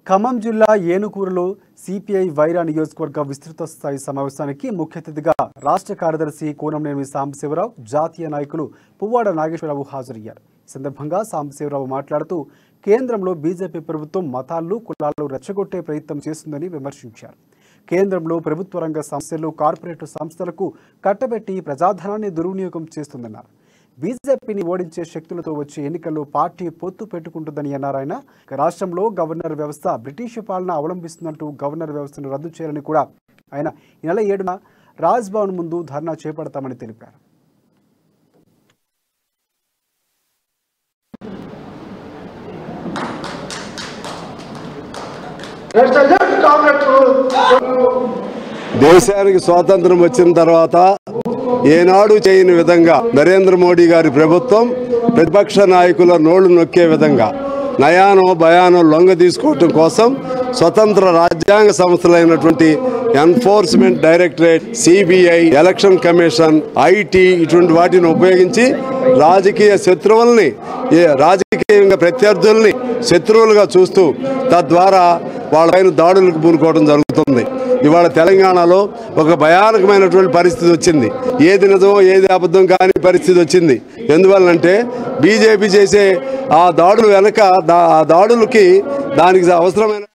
ఖమ్మం జిల్లా ఏనుకూరులో సిపిఐ వైరా నియోజకవర్గ విస్తృత స్థాయి సమావేశానికి ముఖ్య అతిథిగా రాష్ట్ర కార్యదర్శి కోనంనేని సాంబశివరావు జాతీయ నాయకులు పువ్వాడ నాగేశ్వరరావు హాజరయ్యారు ఈ సందర్భంగా సాంబశివరావు మాట్లాడుతూ కేంద్రంలో బీజేపీ ప్రభుత్వం మతాలు కులాలు రెచ్చగొట్టే ప్రయత్నం చేస్తుందని విమర్శించారు కేంద్రంలో ప్రభుత్వ రంగ సంస్థలు కార్పొరేట్ సంస్థలకు కట్టబెట్టి ప్రజాధనాన్ని దుర్వినియోగం చేస్తుందన్నారు బీజేపీని ఓడించే శక్తులతో వచ్చే ఎన్నికల్లో పార్టీ పొత్తు పెట్టుకుంటుందని అన్నారు ఆయన ఇక రాష్ట్రంలో గవర్నర్ వ్యవస్థ బ్రిటిష్ పాలన అవలంబిస్తుందంటూ గవర్నర్ వ్యవస్థను రద్దు చేయాలని కూడా ఆయన ఈ నెల ఏడున రాజ్భవన్ ముందు ధర్నా చేపడతామని తెలిపారు Let the left Congress rule. దేశానికి స్వాతంత్రం వచ్చిన తర్వాత ఏనాడు చేయని విధంగా నరేంద్ర మోడీ గారి ప్రభుత్వం ప్రతిపక్ష నాయకుల నోళ్లు నొక్కే విధంగా నయానో భయానో లొంగ తీసుకోవటం కోసం స్వతంత్ర రాజ్యాంగ సంస్థలైనటువంటి enforcement directorate CBI election commission IT ఇటువంటి వాటిని ఉపయోగించి రాజకీయ శత్రువుల్ని ఏ రాజకీయంగా ప్రత్యర్థుల్ని శత్రువులుగా చూస్తూ తద్వారా వాళ్ళపైన దాడులకు పూనుకోవడం జరుగుతుంది ఇవాళ తెలంగాణలో ఒక భయానకమైనటువంటి పరిస్థితి వచ్చింది ఏది నిజమో ఏది అబద్ధం కాని పరిస్థితి వచ్చింది ఎందువల్లంటే బీజేపీ చేసే ఆ దాడులు వెనక దా- ఆ దాడులకి దానికి అవసరమైన